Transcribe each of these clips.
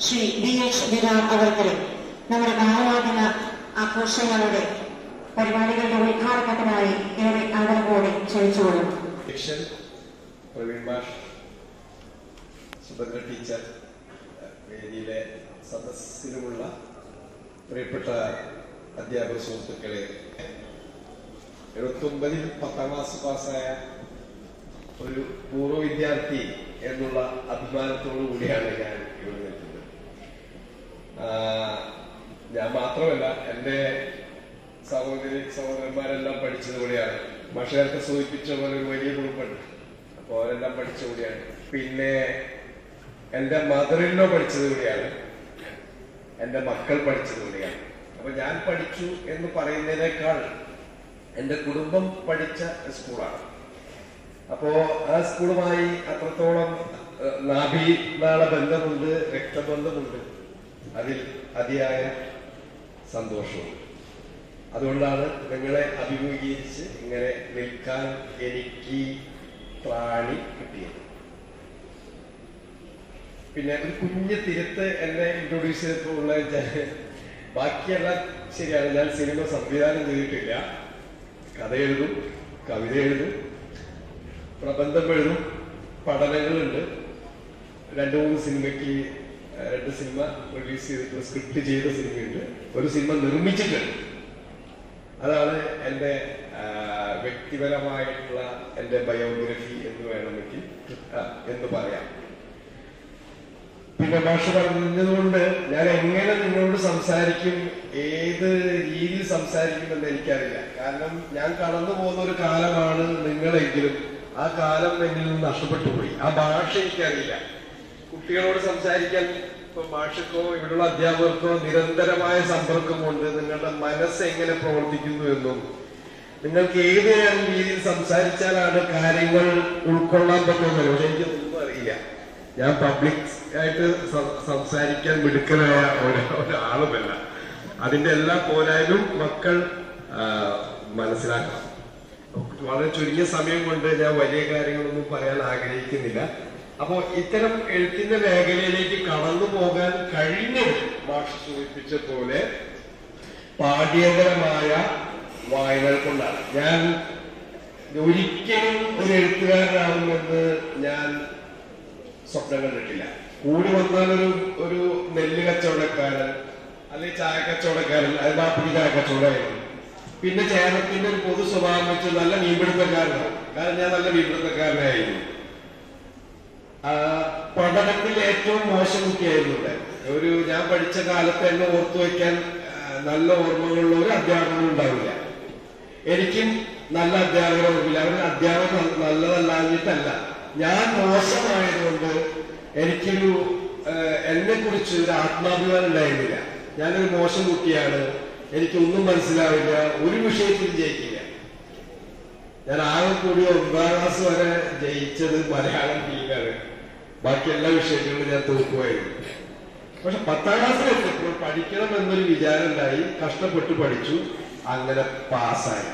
Shri B H Virar അവർക്കരെ നമ്മുടെ ഭാരവാദന ആഘോഷങ്ങളുടെ പരിപാടികളുടെ ഉദ്ഘാടനത്തിനായി ഏറെ ആദരവോടെ ക്ഷണിച്ചുകൊള്ളുന്നു അധ്യക്ഷൻ പ്രവീൺ മാഷ് സുഭദ്ര ടീച്ചർ വേദിയിലെ സദസ്സിലുമുള്ള പ്രിയപ്പെട്ട അധ്യാപക സുഹൃത്തുക്കളെ എഴുപത്തൊമ്പതിൽ പത്താം ക്ലാസ് പാസ്സായ ഒരു പൂർവ്വ വിദ്യാർത്ഥി എന്നുള്ള അഭിമാനത്തോടു കൂടിയാണ് ഞാൻ ഇവിടെ നിൽക്കുന്നത് ആ, ഞാൻ മാത്രമല്ല എൻ്റെ സഹോദരി സഹോദരന്മാരെല്ലാം പഠിച്ചത് കൂടിയാണ് മാഷേരത്തെ സൂചിപ്പിച്ച പോലെ ഒരു വലിയ ഗ്രൂപ്പുണ്ട് അപ്പോൾ അവരെല്ലാം പഠിച്ച കൂടിയാണ് പിന്നെ എൻ്റെ മദറിലോ പഠിച്ചത് കൂടിയാണ് എൻ്റെ മക്കൾ പഠിച്ചത് കൂടിയാണ് അപ്പൊ ഞാൻ പഠിച്ചു എന്ന് പറയുന്നതിനേക്കാൾ എൻ്റെ കുടുംബം പഠിച്ച സ്കൂളാണ് അപ്പോ ആ സ്കൂളുമായി അത്രത്തോളം ഏഹ്, നാഭി നാള ബന്ധമുണ്ട് രക്തബന്ധമുണ്ട് അതിൽ അതിയായ സന്തോഷവും അതുകൊണ്ടാണ് നിങ്ങളെ അഭിമുഖീകരിച്ച് ഇങ്ങനെ നിൽക്കാൻ എനിക്ക് ത്രാണി കിട്ടിയത് പിന്നെ ഒരു കുഞ്ഞ് തിരുത്ത് എന്നെ ഇൻട്രൊഡ്യൂസ് ചെയ്തിട്ടുള്ള വെച്ചാല് ബാക്കിയെല്ലാം ശരിയാണ് ഞാൻ സിനിമ സംവിധാനം ചെയ്തിട്ടില്ല കഥ എഴുതും കവിത എഴുതും പ്രബന്ധം എഴുതും പഠനങ്ങളുണ്ട് രണ്ടു മൂന്ന് സിനിമയ്ക്ക് ഏഹ്, രണ്ട് സിനിമ റിലീസ് ചെയ്തിട്ട് സ്ക്രിപ്റ്റ് ചെയ്ത സിനിമയുണ്ട് ഒരു സിനിമ നിർമ്മിച്ചിട്ടുണ്ട് അതാണ് എൻ്റെ ആ, വ്യക്തിപരമായിട്ടുള്ള എൻ്റെ ബയോഗ്രഫി എന്ന് വേണമെങ്കിൽ ആ, എന്ന് പറയാം പിന്നെ ഭാഷ പറഞ്ഞതുകൊണ്ട് ഞാൻ എങ്ങനെ നിങ്ങളോട് സംസാരിക്കും ഏത് രീതിയിൽ സംസാരിക്കുമെന്ന് എനിക്കറിയില്ല കാരണം ഞാൻ കടന്നു പോകുന്ന ഒരു കാലമാണ് നിങ്ങളെങ്കിലും ആ കാലം എന്നിൽ നിന്ന് നഷ്ടപ്പെട്ടു പോയി ആ ഭാഷ എനിക്കറിയില്ല കുട്ടികളോട് സംസാരിക്കാൻ ഇപ്പൊ ഭാഷക്കോ ഇവിടെയുള്ള അധ്യാപകർക്കോ നിരന്തരമായ സമ്പർക്കം കൊണ്ട് നിങ്ങളുടെ മനസ്സ് എങ്ങനെ പ്രവർത്തിക്കുന്നു എന്നും നിങ്ങൾക്ക് ഏത് രീതിയിൽ സംസാരിച്ചാലാണ് കാര്യങ്ങൾ ഉൾക്കൊള്ളാൻ പറ്റുന്നത് പക്ഷെ എനിക്കൊന്നും അറിയില്ല ഞാൻ പബ്ലിക് ആയിട്ട് സം- സംസാരിക്കാൻ മിടുക്കനായ ഒരു- ഒരാളുമല്ല അതിന്റെ എല്ലാ പോരായ്മയും മക്കൾ ആ, മനസ്സിലാക്കണം വളരെ ചുരുങ്ങിയ സമയം കൊണ്ട് ഞാൻ വലിയ കാര്യങ്ങളൊന്നും പറയാൻ ആഗ്രഹിക്കുന്നില്ല അപ്പോ ഇത്തരം എഴുത്തിന്റെ മേഖലയിലേക്ക് കടന്നു പോകാൻ കഴിഞ്ഞത് മാഷ് സൂചിപ്പിച്ച പോലെ പാഠ്യേതരമായ വായനകൾ കൊണ്ടാണ് ഞാൻ ഒരിക്കലും ഒരു എഴുത്തുകാരനാകുമെന്ന് ഞാൻ സ്വപ്നം കണ്ടിട്ടില്ല കൂടി വന്നാൽ ഒരു ഒരു നെല്ല് കച്ചവടക്കാരൻ അല്ലെങ്കിൽ ചായ കച്ചവടക്കാരൻ അത് ബാപ്പി ചായ കച്ചവടമായിരുന്നു പിന്നെ ചേരത്തിന്റെ ഒരു പൊതു സ്വഭാവം വെച്ച് നല്ല മീൻപിടുത്തക്കാരനാണ് കാരണം ഞാൻ നല്ല മീൻപിടുത്തക്കാരനായിരുന്നു ആ, പഠനത്തിൽ ഏറ്റവും മോശം കുട്ടിയായിരുന്നു ഇവിടെ ഒരു ഞാൻ പഠിച്ച കാലത്ത് എന്നെ ഓർത്തു വെക്കാൻ ആ, നല്ല ഓർമ്മകളുള്ള ഒരു അധ്യാപകനും ഉണ്ടാവില്ല എനിക്കും നല്ല അധ്യാപകരെ ഓർമ്മില്ല അവരുടെ അധ്യാപകർ നല്ലതല്ലാഞ്ഞിട്ടല്ല ഞാൻ മോശമായതുകൊണ്ട് എനിക്കൊരു എന്നെ കുറിച്ച് ഒരു ആത്മാഭിമാനം ഉണ്ടായിരുന്നില്ല ഞാനൊരു മോശം കുട്ടിയാണ് എനിക്കൊന്നും മനസ്സിലാവില്ല ഒരു വിഷയത്തിൽ ജയിക്കില്ല ഞാൻ ആകെ കൂടി ഒമ്പതാം ക്ലാസ് വരെ ജയിച്ചത് മലയാളം ഫീലാണ് ബാക്കി എല്ലാ വിഷയങ്ങളിലും ഞാൻ തോക്കുമായിരുന്നു പക്ഷെ പത്താം ക്ലാസ്സിൽ എത്തിയപ്പോൾ പഠിക്കണം എന്നൊരു വിചാരം ഉണ്ടായി കഷ്ടപ്പെട്ട് പഠിച്ചു അങ്ങനെ പാസ്സായി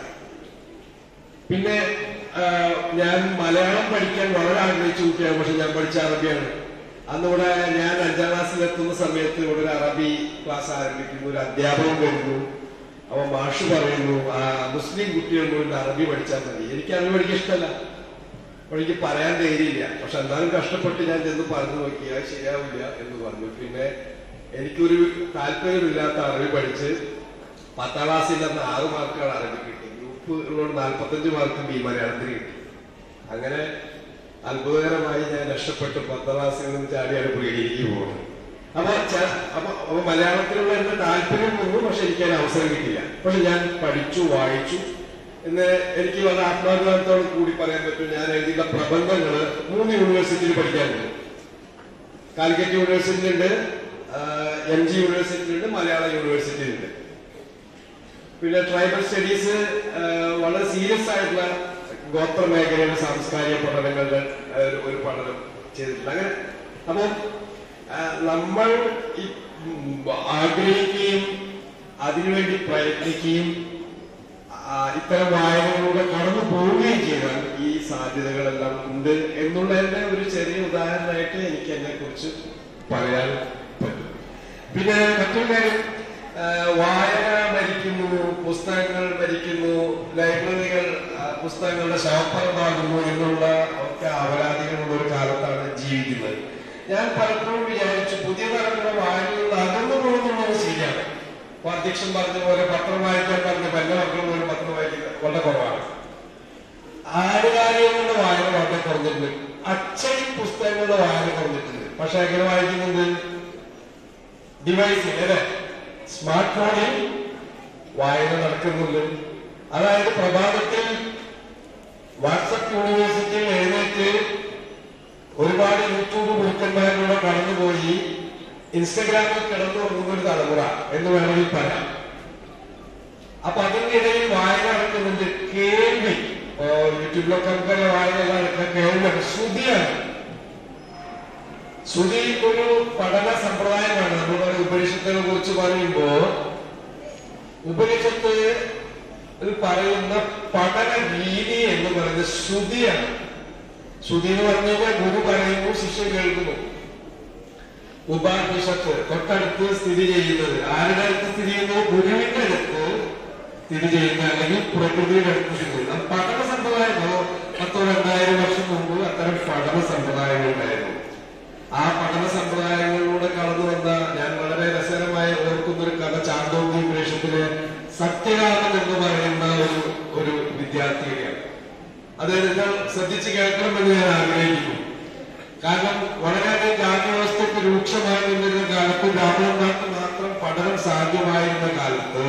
പിന്നെ ആ, ഞാൻ മലയാളം പഠിക്കാൻ വളരെ ആഗ്രഹിച്ച കുട്ടിയാണ് പക്ഷെ ഞാൻ പഠിച്ച അറബിയാണ് അന്നിവിടെ ഞാൻ അഞ്ചാം ക്ലാസ്സിൽ എത്തുന്ന സമയത്ത് ഇവിടെ ഒരു അറബി ക്ലാസ് ആരംഭിക്കുന്നു ഒരു അധ്യാപകൻ വരുന്നു അപ്പൊ മാഷ് പറയുന്നു ആ മുസ്ലിം കുട്ടികൾ കൊണ്ട് അറബി പഠിച്ചാൽ മതി എനിക്ക് അറബി പഠിക്കാൻ ഇഷ്ടമല്ല അപ്പോൾ എനിക്ക് പറയാൻ ധൈര്യമില്ല പക്ഷെ എന്നാലും കഷ്ടപ്പെട്ട് ഞാൻ ചെന്ന് പറഞ്ഞു നോക്കി അത് ശരിയാവില്ല എന്ന് പറഞ്ഞു പിന്നെ എനിക്കൊരു താല്പര്യമില്ലാത്ത അറബി പഠിച്ച് പത്താം ക്ലാസ്സിൽ അന്ന് ആറ് മാർക്കാണ് അറബി കിട്ടി ഗ്രൂപ്പ് ഉള്ളതുകൊണ്ട് നാൽപ്പത്തഞ്ച് മാർക്ക് ബി മലയാളത്തിന് കിട്ടി അങ്ങനെ അത്ഭുതകരമായി ഞാൻ രക്ഷപ്പെട്ട് പത്താം ക്ലാസ്സിൽ നിന്ന് ചാടിയാണ് പ്രീഡിക്ക് പോകുന്നത് അപ്പൊ ച- അപ്പൊ അപ്പൊ മലയാളത്തിലുള്ള എന്റെ താല്പര്യം വന്നു പക്ഷെ എനിക്ക് അതിന് അവസരം കിട്ടില്ല പക്ഷെ ഞാൻ പഠിച്ചു വായിച്ചു എന്ന് എനിക്ക് വളരെ ആത്മാഭിമാനത്തോട് കൂടി പറയാൻ പറ്റും ഞാൻ എഴുതിയ പ്രബന്ധങ്ങൾ മൂന്ന് യൂണിവേഴ്സിറ്റിയിൽ പഠിക്കാനുണ്ട് കാലിക്കറ്റ് യൂണിവേഴ്സിറ്റിയിലുണ്ട് എം ജി യൂണിവേഴ്സിറ്റിയിലുണ്ട് മലയാള യൂണിവേഴ്സിറ്റിയിലുണ്ട് പിന്നെ ട്രൈബൽ സ്റ്റഡീസ് വളരെ സീരിയസ് ആയിട്ടുള്ള ഗോത്ര മേഖലയുടെ സാംസ്കാരിക പഠനങ്ങളുടെ ആ, ഒരു- ഒരു പഠനം ചെയ്തിട്ടുണ്ട് അങ്ങനെ അപ്പൊ ആ, നമ്മൾ ഈ ഉം, ആഗ്രഹിക്കുകയും അതിനുവേണ്ടി പ്രയത്നിക്കുകയും ആ, ഇത്തരം വായനകളിലൂടെ കടന്നു പോവുകയും ചെയ്താൽ ഈ സാധ്യതകളെല്ലാം ഉണ്ട് എന്നുള്ളതിന്റെ ഒരു ചെറിയ ഉദാഹരണമായിട്ട് എനിക്ക് എന്നെ കുറിച്ച് പറയാൻ പറ്റും പിന്നെ മറ്റൊരു കാര്യം ആ, വായന മരിക്കുന്നു പുസ്തകങ്ങൾ മരിക്കുന്നു ലൈബ്രറികൾ ആ, പുസ്തകങ്ങളുടെ ശവപ്പറമാകുന്നു എന്നുള്ള ഒക്കെ അപരാധികളുള്ള ഒരു കാലത്താണ് ജീവിക്കുന്നത് ഞാൻ പലപ്പോഴും വിചാരിച്ചു പുതിയ തലമുറ വായനയിൽ അകന്നു പോകുന്നുള്ളത് ശരിയാണ് ഇപ്പൊ അധ്യക്ഷൻ പറഞ്ഞ പോലെ പത്രം വായിക്കാൻ പറഞ്ഞ പല മക്കളും പോലും പത്രം വായിക്കുന്നത് വളരെ കുറവാണ് ആനുകാലികങ്ങളുടെ വായന വളരെ കുറഞ്ഞിട്ടുണ്ട് അച്ചടി പുസ്തകങ്ങളുടെ വായന കുറഞ്ഞിട്ടുണ്ട് പക്ഷെ എങ്ങനെ വായിക്കുന്നുണ്ട് ഡിവൈസിൽ അല്ലെ സ്മാർട്ട് ഫോണിൽ വായന നടക്കുന്നുണ്ട് അതായത് പ്രഭാതത്തിൽ വാട്സപ്പ് യൂണിവേഴ്സിറ്റിയിൽ എഴുന്നേറ്റ് ഒരുപാട് യൂട്യൂബ് ഗുരുക്കന്മാരിലൂടെ കടന്നുപോയി ഇൻസ്റ്റഗ്രാമിൽ കിടന്നുറങ്ങുന്ന ഒരു തലമുറ എന്ന് വേണമെങ്കിൽ പറയാം അപ്പൊ അതിന്റെ ഇടയിൽ വായന നടക്കുന്നുണ്ട് കേൾവി ഇപ്പോ യൂട്യൂബിലൊക്കെ നമുക്കറിയ വായന എല്ലാം നടക്കുന്ന കേൾവിയാണ് ശ്രുതിയാണ് ശ്രുതി ഒരു പഠന സമ്പ്രദായമാണ് നമ്മൾ പറയുന്ന ഉപനിഷത്തിനെ കുറിച്ച് പറയുമ്പോ ഉപനിഷത്ത് ൽ പറയുന്ന പഠന രീതി എന്ന് പറയുന്നത് ശ്രുതിയാണ് ശ്രുതി എന്ന് പറഞ്ഞു കഴിഞ്ഞാൽ ഗുരു പറയുന്നു ശിഷ്യൻ കേൾക്കുന്നു ഉപാനിഷത്ത് തൊട്ടടുത്ത് സ്ഥിതി ചെയ്യുന്നത് ആരുടെ അടുത്ത് സ്ഥിതി ചെയ്യുന്നത് ഗുരുവിന്റെ അടുത്ത് സ്ഥിതി ചെയ്യുന്ന അല്ലെങ്കിൽ പ്രകൃതിയുടെ അടുത്ത് സ്ഥിതി ചെയ്യുന്നത് അത് പഠന സമ്പ്രദായമോ പത്തോ രണ്ടായിരം വർഷം മുമ്പ് അത്തരം പഠന സമ്പ്രദായങ്ങൾ ഉണ്ടായിരുന്നു ആ പഠന സമ്പ്രദായങ്ങളിലൂടെ കടന്നു വന്ന ഞാൻ വളരെ രസകരമായി ഓർക്കുന്ന ഒരു കഥ ചാന്തോന്തി ഉപദേശത്തിലെ സത്യകാലം എന്ന് പറയുന്ന ഒരു ഒരു വിദ്യാർത്ഥിയാണ് അത് നിങ്ങൾ ശ്രദ്ധിച്ച് കേൾക്കണമെന്ന് ഞാൻ ആഗ്രഹിക്കുന്നു കാരണം വളരെയധികം ജാതിവ്യവസ്ഥയ്ക്ക് രൂക്ഷമായി നിന്നിരുന്ന കാലത്ത് ബ്രാഹ്മണന്മാർക്ക് മാത്രം പഠനം സാധ്യമായിരുന്ന കാലത്ത്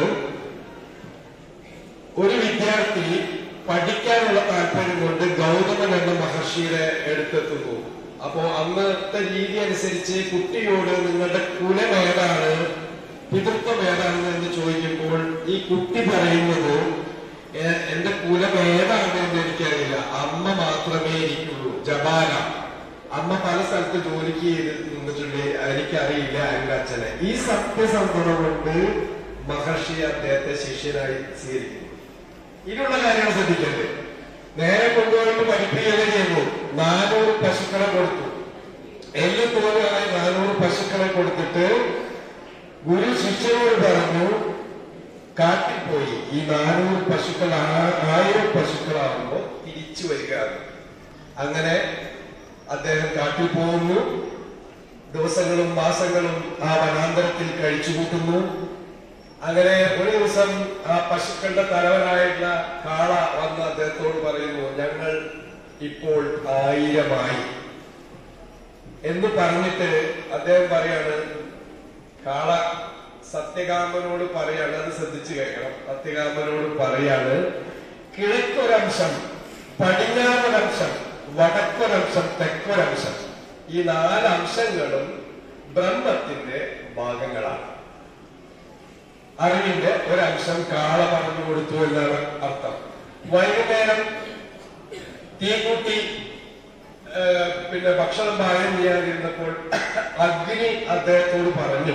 ഒരു വിദ്യാർത്ഥി പഠിക്കാനുള്ള താല്പര്യം കൊണ്ട് ഗൗതമൻ എന്ന മഹർഷിയുടെ അടുത്തെത്തുന്നു അപ്പോ അന്നത്തെ രീതി അനുസരിച്ച് കുട്ടിയോട് നിങ്ങളുടെ കുലം ഏതാണ് പിതൃത്വം ഏതാണ് എന്ന് ചോദിക്കുമ്പോൾ ഈ കുട്ടി പറയുന്നത് "എ- എന്റെ കുലം ഏതാണ് എന്ന് എനിക്കറിയില്ല അമ്മ മാത്രമേ എനിക്കുള്ളൂ ജപാല അമ്മ പല സ്ഥലത്ത് ജോലിക്ക് ചെയ്ത് നിന്നിട്ടുണ്ട് എനിക്കറിയില്ല എന്റെ അച്ഛനെ ഈ സത്യസന്ധത കൊണ്ട് മഹർഷി അദ്ദേഹത്തെ ശിഷ്യനായി സ്വീകരിക്കുന്നു ഇതിനുള്ള കാര്യങ്ങൾ ശ്രദ്ധിക്കരുത് നേരെ കൊണ്ടുപോയിട്ട് പഠിപ്പിക്കുകയും ചെയ്യുന്നു നാനൂറ് പശുക്കളെ കൊടുത്തു എല്ലാം തോന്നുകയായി നാനൂറ് പശുക്കളെ കൊടുത്തിട്ട് ഗുരു ശിഷ്യനോട് പറഞ്ഞു കാട്ടിൽ പോയി ഈ നാനൂറ് പശുക്കൾ ആ- ആയിരം പശുക്കളാകുമ്പോ തിരിച്ചു വരിക അങ്ങനെ അദ്ദേഹം കാട്ടിൽ പോകുന്നു ദിവസങ്ങളും മാസങ്ങളും ആ വനാന്തരത്തിൽ കഴിച്ചുകൂട്ടുന്നു അങ്ങനെ ഒരു ദിവസം ആ പശുക്കളുടെ തലവനായിട്ടുള്ള കാള വന്ന് അദ്ദേഹത്തോട് പറയുന്നു ഞങ്ങൾ ഇപ്പോൾ ആയിരമായി എന്ന് പറഞ്ഞിട്ട് അദ്ദേഹം പറയാണ് കാള സത്യകാമനോട് പറയാണ് അത് ശ്രദ്ധിച്ചു കേൾക്കണം സത്യകാമനോട് പറയാണ് കിഴക്കൊരംശം പടിഞ്ഞാറൊരംശം വടക്കൊരംശം തെക്കൊരംശം ഈ നാല് അംശങ്ങളും ബ്രഹ്മത്തിന്റെ ഭാഗങ്ങളാണ് അറിവിന്റെ ഒരംശം കാള പറഞ്ഞു കൊടുത്തു എന്നാണ് അർത്ഥം വൈകുന്നേരം തീകൂട്ടി ആ, പിന്നെ ഭക്ഷണം പാകം ചെയ്യാതിരുന്നപ്പോൾ അഗ്നി അദ്ദേഹത്തോട് പറഞ്ഞു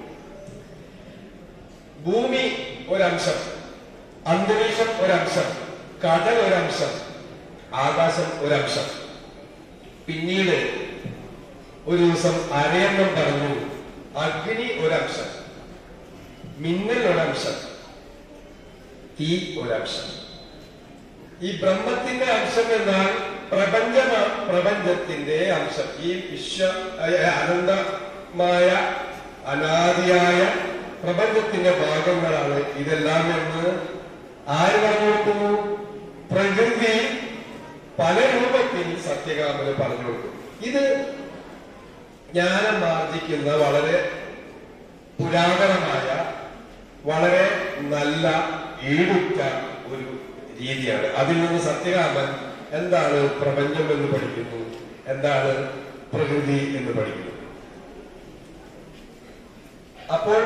ഭൂമി ഒരംശം അന്തരീക്ഷം ഒരംശം കടൽ ഒരംശം ആകാശം ഒരംശം പിന്നീട് ഒരു ദിവസം അരയണ്ണം പറഞ്ഞു അഗ്നി ഒരംശം മിന്നൽ ഒരംശം തീ ഒരംശം ഈ ബ്രഹ്മത്തിന്റെ അംശം എന്നാൽ പ്രപഞ്ച പ്രപഞ്ചത്തിന്റെ അംശം ഈ വിശ്വ അയ- അനന്തമായ അനാദിയായ പ്രപഞ്ചത്തിന്റെ ഭാഗങ്ങളാണ് ഇതെല്ലാം എന്ന് ആര് പറഞ്ഞു കൊടുക്കുന്നു പ്രകൃതി പല രൂപത്തിൽ സത്യകാമന് പറഞ്ഞു കൊടുക്കും ഇത് ജ്ഞാനം ആർജിക്കുന്ന വളരെ പുരാതനമായ വളരെ നല്ല ഈടുറ്റ ഒരു രീതിയാണ് അതിൽ നിന്ന് സത്യകാമൻ എന്താണ് പ്രപഞ്ചം എന്ന് പഠിക്കുന്നു എന്താണ് പ്രകൃതി എന്ന് പഠിക്കുന്നു അപ്പോൾ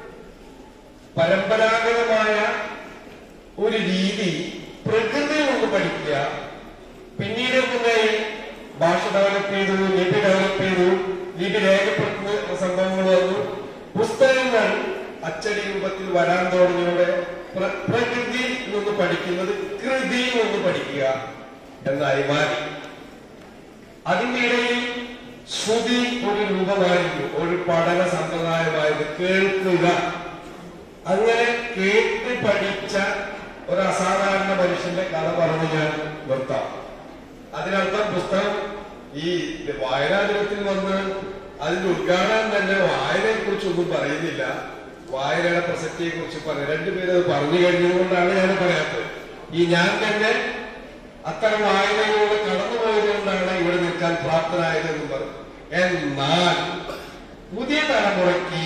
പരമ്പരാഗതമായ ഒരു രീതി പ്രകൃതിയിൽ നിന്ന് പഠിക്കുക പിന്നീട് എന്തുണ്ടായി ഭാഷ ഡെവലപ്പ് ചെയ്തു ലിപി ഡെവലപ്പ് ചെയ്തു ലിപി രേഖപ്പെടുത്തുന്ന സംഭവങ്ങൾ വന്നു പുസ്തകങ്ങൾ അച്ചടി രൂപത്തിൽ വരാൻ തുടങ്ങിയോടെ പ്ര- പ്രകൃതിയിൽ നിന്ന് പഠിക്കുന്നത് കൃതിയിൽ നിന്ന് പഠിക്കുക എന്നായി മാറി അതിന്റെ ഇടയിൽ ശ്രുതി ഒരു രൂപമായിരുന്നു ഒരു പഠന സമ്പ്രദായമായിരുന്നു കേൾക്കുക അങ്ങനെ കേട്ട് പഠിച്ച ഒരു അസാധാരണ മനുഷ്യന്റെ കഥ പറഞ്ഞ് ഞാൻ നിർത്താം അതിനർത്ഥം പുസ്തകം ഈ വായനാ ദിനത്തിൽ വന്ന് അതിന്റെ ഉദ്ഘാടനം തന്നെ വായനയെ കുറിച്ചൊന്നും പറയുന്നില്ല വായനയുടെ പ്രസക്തിയെ കുറിച്ച് പറയും രണ്ടുപേരും അത് പറഞ്ഞു കഴിഞ്ഞതുകൊണ്ടാണ് ഞാൻ പറയാത്തത് ഈ ഞാൻ തന്നെ അത്തരം വായനയിലൂടെ കടന്നുപോയതുകൊണ്ടാണ് ഇവിടെ നിൽക്കാൻ പ്രാപ്തനായതെന്ന് പറഞ്ഞു എന്നാൽ പുതിയ തലമുറയ്ക്ക്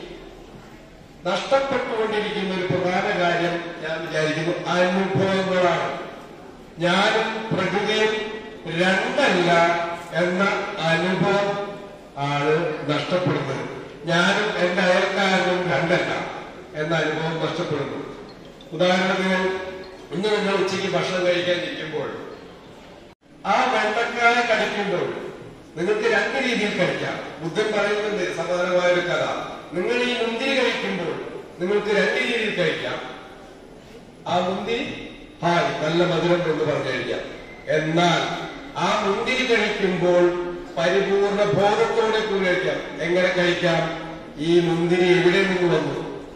നഷ്ടപ്പെട്ടുകൊണ്ടിരിക്കുന്ന ഒരു പ്രധാന കാര്യം ഞാൻ വിചാരിക്കുന്നു അനുഭവങ്ങളാണ് ഞാനും പ്രകൃതിയും രണ്ടല്ല എന്ന അനുഭവം ആണ് നഷ്ടപ്പെടുന്നത് ഞാനും എന്റെ അയൽക്കാരനും രണ്ടല്ല എന്ന അനുഭവം നഷ്ടപ്പെടുന്നു ഉദാഹരണത്തിന് ഇന്ന് നിങ്ങൾ ഉച്ചയ്ക്ക് ഭക്ഷണം കഴിക്കാൻ ഇരിക്കുമ്പോൾ ആ വെണ്ടക്കായ കടിക്കുമ്പോൾ നിങ്ങൾക്ക് രണ്ട് രീതിയിൽ കഴിക്കാം ബുദ്ധൻ പറയുന്നുണ്ട് സമാനമായ ഒരു കഥ നിങ്ങൾ ഈ മുന്തിരി കഴിക്കുമ്പോൾ നിങ്ങൾക്ക് രണ്ട് രീതിയിൽ കഴിക്കാം ആ മുന്തിരി ഹായ് നല്ല മധുരം എന്ന് പറഞ്ഞു കഴിക്കാം എന്നാൽ ആ മുന്തിരി കഴിക്കുമ്പോൾ പരിപൂർണ ബോധത്തോടെ കൂടി കഴിക്കാം എങ്ങനെ കഴിക്കാം ഈ മുന്തിരി എവിടെ നിന്ന് വന്നു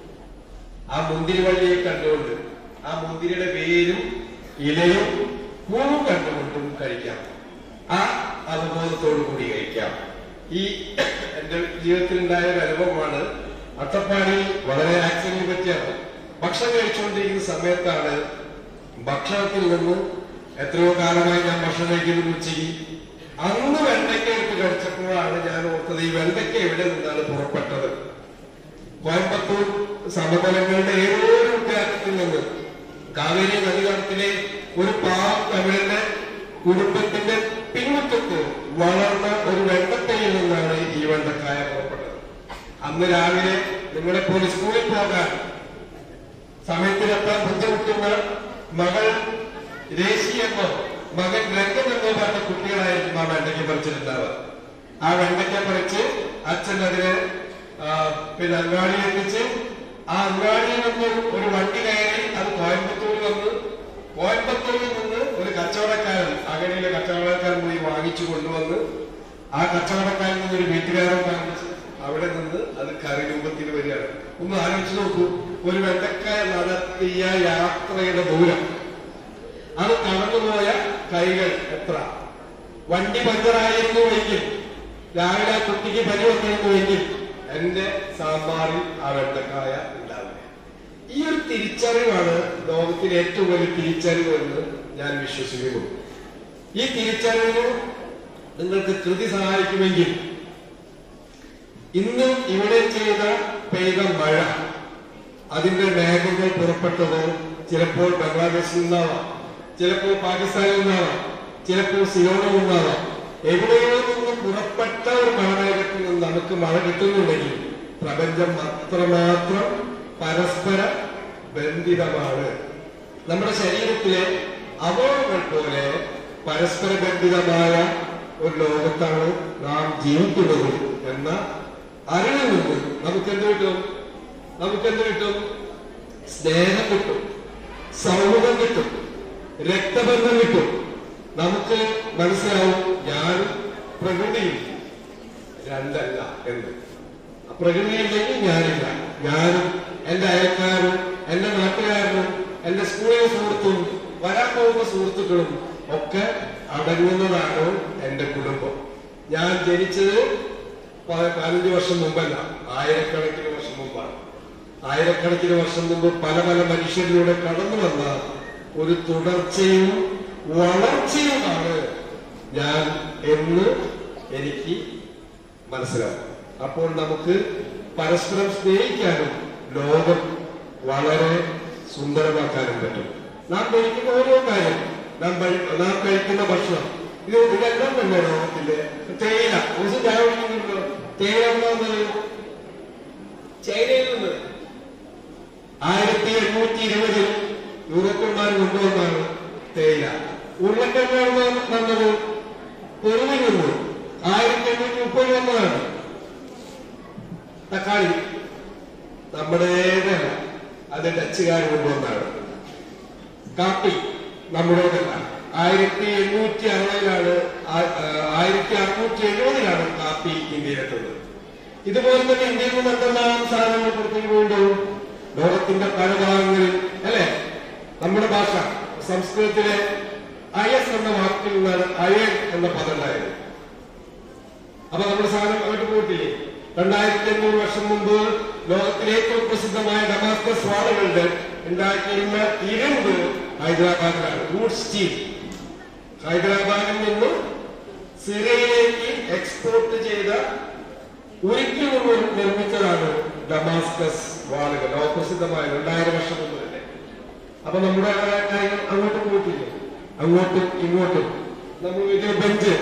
ആ മുന്തിരി വള്ളിയെ കണ്ടുകൊണ്ട് ആ മുന്തിരിയുടെ വേരും ഇലയും പൂവും കണ്ടുകൊണ്ടും കഴിക്കാം ആ അനുഭവത്തോടു കൂടി കഴിക്കാം ഈ എന്റെ ജീവിതത്തിൽ ഉണ്ടായ ഒരു അനുഭവമാണ് അട്ടപ്പാടി വളരെ ആക്സിഡന്റിനെ പറ്റിയാണ് ഭക്ഷണം കഴിച്ചുകൊണ്ടിരിക്കുന്ന സമയത്താണ് ഭക്ഷണത്തിൽ നിന്ന് എത്രയോ കാലമായി ഞാൻ ഭക്ഷണം കഴിക്കുന്നത് ഉച്ചയ്ക്ക് അന്ന് വെണ്ടയ്ക്ക എടുത്ത് കഴിച്ചപ്പോഴാണ് ഞാൻ ഓർത്തത് ഈ വെണ്ടയ്ക്ക എവിടെ നിന്നാണ് പുറപ്പെട്ടത് കോയമ്പത്തൂർ സമതലങ്ങളുടെ ഏതോ ഒരു ഉദ്യാനത്തിൽ നിന്ന് കാവേരി നദീതടത്തിലെ ഒരു പാവം തമിഴന്റെ കുടുംബത്തിന്റെ പിൻമുറ്റത്ത് വളർന്ന ഒരു വെണ്ടക്കയിൽ നിന്നാണ് ഈ വെണ്ടക്കായ പുറപ്പെട്ടത് അന്ന് രാവിലെ നിങ്ങളെ പോലെ സ്കൂളിൽ പോകാൻ സമയത്തിനെത്താൻ ബുദ്ധിമുട്ടുന്ന മകൾ രേശി എന്നോ മകൻ രംഗം എന്നോ പറഞ്ഞ കുട്ടികളായിരിക്കും ആ വെണ്ടയ്ക്ക പറിച്ചിട്ടുണ്ടാവുക ആ വെണ്ടയ്ക്ക പറിച്ച് അച്ഛൻ അതിനെ ആ, പിന്നെ അങ്ങാടി എത്തിച്ച് ആ അങ്ങാടിയിൽ നിന്ന് ഒരു വണ്ടി കയറി അത് കോയമ്പത്തൂർ വന്ന് കോയമ്പത്തൂരിൽ നിന്ന് ഒരു കച്ചവടക്കാരൻ അകടിയിലെ കച്ചവടക്കാരൻ പോയി വാങ്ങിച്ചു കൊണ്ടുവന്ന് ആ കച്ചവടക്കാരിൽ നിന്ന് ഒരു വീട്ടുകാരൻ വാങ്ങിച്ച് അവിടെ നിന്ന് അത് കറി രൂപത്തിൽ വരികയാണ് ഒന്ന് ആലോചിച്ച് നോക്കൂ ഒരു വെണ്ടക്ക നടത്തിയ യാത്രയുടെ ദൂരം അത് കടന്നുപോയ കൈകൾ എത്ര വണ്ടി പഞ്ചറായിരുന്നുവെങ്കിൽ രാവിലെ ആ കുട്ടിക്ക് പനി വന്നിരുന്നുവെങ്കിൽ എന്റെ സാമ്പാറിൽ ആ വെണ്ടക്കായ ഉണ്ടാവില്ല ഈ ഒരു തിരിച്ചറിവാണ് ലോകത്തിലെ ഏറ്റവും വലിയ തിരിച്ചറിവ് എന്ന് ഞാൻ വിശ്വസിക്കുന്നു ഈ തിരിച്ചറിവിന് നിങ്ങൾക്ക് കൃതി സഹായിക്കുമെങ്കിൽ ഇന്ന് ഇവിടെ ചെയ്ത പെയ്ത മഴ അതിന്റെ മേഘങ്ങൾ പുറപ്പെട്ടത് ചിലപ്പോൾ ബംഗ്ലാദേശിൽ നിന്നാവാം ചിലപ്പോൾ പാകിസ്ഥാനിൽ നിന്നാവാം ചിലപ്പോൾ സിയോണിൽ നിന്നാവാം എവിടെയോ നിന്ന് പുറപ്പെട്ട ഒരു മഴമേഘത്തിൽ നിന്ന് നമുക്ക് മഴ കിട്ടുന്നുണ്ടെങ്കിൽ പ്രപഞ്ചം അത്രമാത്രം പരസ്പര ബന്ധിതമാണ് നമ്മുടെ ശരീരത്തിലെ അവയവങ്ങൾ പോലെ പരസ്പര ബന്ധിതമായ ഒരു ലോകത്താണ് നാം ജീവിക്കുന്നത് എന്ന അറിവിൽ നിന്ന് നമുക്ക് എന്ത് കിട്ടും നമുക്ക് എന്ത് കിട്ടും സ്നേഹം കിട്ടും സൗഹൃദം കിട്ടും രക്തബന്ധം കിട്ടും നമുക്ക് മനസ്സിലാവും ഞാനും പ്രകൃതിയും രണ്ടല്ല എന്ന് പ്രകൃതിയില്ലെങ്കിൽ ഞാനില്ല ഞാനും എന്റെ അയൽക്കാരും എന്റെ നാട്ടുകാരനും എന്റെ സ്കൂളിലെ സുഹൃത്തും വരാൻ പോകുന്ന സുഹൃത്തുക്കളും ഒക്കെ അടങ്ങുന്നതാണ് എന്റെ കുടുംബം ഞാൻ ജനിച്ചത് പ- പതിനഞ്ച് വർഷം മുമ്പല്ല ആയിരക്കണക്കിന് വർഷം മുമ്പാണ് ആയിരക്കണക്കിന് വർഷം മുമ്പ് പല പല മനുഷ്യരിലൂടെ കടന്നു വന്ന ഒരു തുടർച്ചയും വളർച്ചയുമാണ് ഞാൻ എന്ന് എനിക്ക് മനസ്സിലാവും അപ്പോൾ നമുക്ക് പരസ്പരം സ്നേഹിക്കാനും ലോകം വളരെ സുന്ദരമാക്കാനും പറ്റും നാം കഴിക്കുന്ന ഓരോ കാര്യം നാം കഴി- നാം കഴിക്കുന്ന ഭക്ഷണം ഇത് ഇതെല്ലാം തന്നെ ലോകത്തിന്റെ തേയില ഒരു ദിവസം ചായ കുടിക്കുന്നുണ്ടോ തേയില എന്താന്നത് ചൈനയിൽ നിന്ന് ആയിരത്തി എണ്ണൂറ്റി ഇരുപതിൽ യൂറോപ്യന്മാർ കൊണ്ടുവന്നാണ് തേയില ഉരുളക്കിഴങ്ങാണ് വന്നത് പെറുവിൽ നിന്ന് ആയിരത്തി എണ്ണൂറ്റി മുപ്പത് വന്നതാണ് തക്കാളി നമ്മുടേതല്ല അത് ഡച്ചുകാർ കൊണ്ടുവന്നാണ് കാപ്പി നമ്മുടേതല്ല ആയിരത്തി എണ്ണൂറ്റി അറുപതിലാണ് ആയിരത്തി അറുന്നൂറ്റി എഴുപതിലാണ് കാപ്പി ഇന്ത്യയിലെത്തുന്നത് ഇതുപോലെ തന്നെ ഇന്ത്യയിൽ നിന്ന് എന്തെല്ലാം സാധനങ്ങൾ പുറത്തേക്ക് പോകുന്നുണ്ടാവും ലോകത്തിന്റെ പല ഭാഗങ്ങളിൽ അല്ലെ നമ്മുടെ ഭാഷ സംസ്കൃതത്തിലെ അയസ് എന്ന വാക്കിൽ നിന്നാണ് അയൻ എന്ന പദം ഉണ്ടായത് അപ്പൊ നമ്മുടെ സാധനം അങ്ങോട്ട് പോയിട്ടില്ലേ രണ്ടായിരത്തി അഞ്ഞൂറ് വർഷം മുമ്പ് ലോകത്തിലെ ഏറ്റവും പ്രസിദ്ധമായ ഡമാസ്കസ് വാളുകളുടെ ഉണ്ടാക്കിയിരുന്ന ഇരുമ്പ് ഹൈദരാബാദിലാണ് റൂട്ട് സ്റ്റീൽ ഹൈദരാബാദിൽ നിന്നും സിറിയയിലേക്ക് എക്സ്പോർട്ട് ചെയ്ത ഉരുക്കി മുഴുവൻ നിർമ്മിച്ചതാണ് ഡമാസ്കസ് വാളുകൾ ലോകപ്രസിദ്ധമായ രണ്ടായിരം വർഷം മുമ്പ് തന്നെ അപ്പൊ നമ്മുടെ കാര്യങ്ങൾ അങ്ങോട്ട് പോയിട്ടില്ല അങ്ങോട്ടും ഇങ്ങോട്ടും നമ്മൾ വലിയ ബെഞ്ച്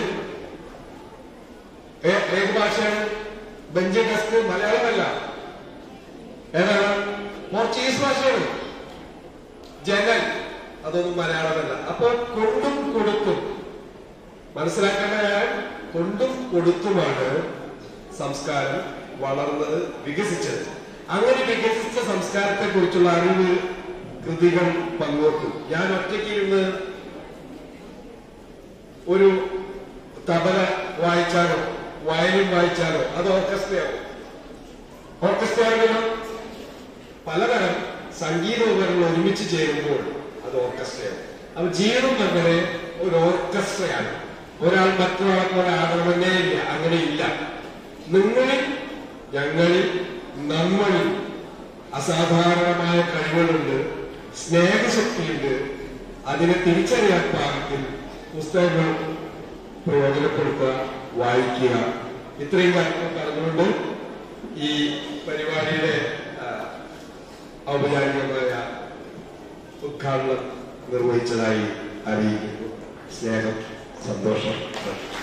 ഏ- ഏത് ഭാഷയാണ് ബെഞ്ച് ഡെസ്ക് മലയാളമല്ല ഏതാണ് പോർച്ചുഗീസ് ഭാഷയാണ് ജനൽ അതൊന്നും മലയാളമല്ല അപ്പൊ കൊണ്ടും കൊടുത്തും മനസ്സിലാക്കേണ്ട ഞാൻ കൊണ്ടും കൊടുത്തുമാണ് സംസ്കാരം വളർന്നത് വികസിച്ചത് അങ്ങനെ വികസിച്ച സംസ്കാരത്തെ കുറിച്ചുള്ള അറിവ് കൃതികൾ പങ്കുവെക്കും ഞാൻ ഒറ്റയ്ക്കിരുന്ന് ഒരു തബല വായിച്ചാലോ വയലിൻ വായിച്ചാലോ അത് ഓർക്കസ്ട്രയാവും ഓർക്കസ്ട്രയാണെങ്കിലോ പലതരം സംഗീതോപകരണങ്ങൾ ഒരുമിച്ച് ചേരുമ്പോൾ അത് ഓർക്കസ്ട്രയാവും അപ്പൊ ജീവിതം അങ്ങനെ ഒരു ഓർക്കസ്ട്രയാണ് ഒരാൾ മറ്റൊരാളെ പോലെ ആകണമെന്നേ ഇല്ല അങ്ങനെ ഇല്ല നിങ്ങളിൽ ഞങ്ങളിൽ നമ്മളിൽ അസാധാരണമായ കഴിവുകളുണ്ട് സ്നേഹശക്തിയുണ്ട് അതിനെ തിരിച്ചറിയാൻ പാകത്തിൽ പുസ്തകങ്ങൾ പ്രയോജനപ്പെടുത്തുക വായിക്കുക ഇത്രയും കാര്യങ്ങൾ പറഞ്ഞുകൊണ്ട് ഈ പരിപാടിയുടെ ആ, ഔപചാരികമായ ഉദ്ഘാടനം നിർവഹിച്ചതായി അറിയിക്കുന്നു സ്നേഹം സന്തോഷം നന്ദി.